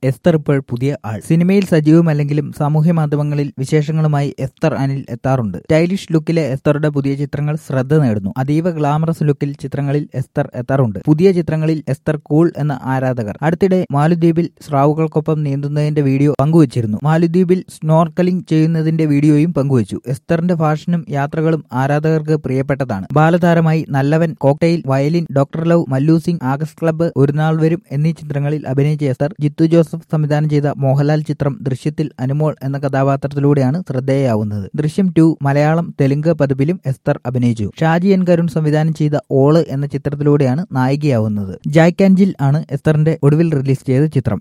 എസ്തർ ഇപ്പോൾ പുതിയ ആൾ സിനിമയിൽ സജീവമല്ലെങ്കിലും സാമൂഹ്യ മാധ്യമങ്ങളിൽ വിശേഷങ്ങളുമായി എസ്തർ അനിൽ എത്താറുണ്ട് സ്റ്റൈലിഷ് ലുക്കിലെ എസ്തറുടെ പുതിയ ചിത്രങ്ങൾ ശ്രദ്ധ നേടുന്നു അതീവ ഗ്ലാമറസ് ലുക്കിൽ ചിത്രങ്ങളിൽ എസ്തർ എത്താറുണ്ട് പുതിയ ചിത്രങ്ങളിൽ എസ്തർ കൂൾ എന്ന ആരാധകർ അടുത്തിടെ മാലുദ്വീപിൽ സ്രാവുകൾക്കൊപ്പം നീന്തുന്നതിന്റെ വീഡിയോ പങ്കുവച്ചിരുന്നു മാലുദ്വീപിൽ സ്നോർക്കലിംഗ് ചെയ്യുന്നതിന്റെ വീഡിയോയും പങ്കുവച്ചു എസ്തറിന്റെ ഫാഷനും യാത്രകളും ആരാധകർക്ക് പ്രിയപ്പെട്ടതാണ് ബാലതാരമായി Nallavan cocktail violin doctor love Mallu Singh August club Oru Naal വരും എന്നീ ചിത്രങ്ങളിൽ അഭിനയിച്ച എസ്തർ ജിത്തു ജോസഫ് സംവിധാനം ചെയ്ത മോഹൻലാൽ ചിത്രം ദൃശ്യത്തിൽ അനുമോൾ എന്ന കഥാപാത്രത്തിലൂടെയാണ് ശ്രദ്ധേയാവുന്നത് ദൃശ്യം ടു മലയാളം തെലുങ്ക് പതിപ്പിലും എസ്തർ അഭിനയിച്ചു ഷാജി എൻ കരുൺ സംവിധാനം ചെയ്ത ഓള് എന്ന ചിത്രത്തിലൂടെയാണ് നായികയാവുന്നത് ജായ്ക്ക് ആൻഡ് ജിൽ ആണ് എസ്തറിന്റെ ഒടുവിൽ റിലീസ് ചെയ്ത ചിത്രം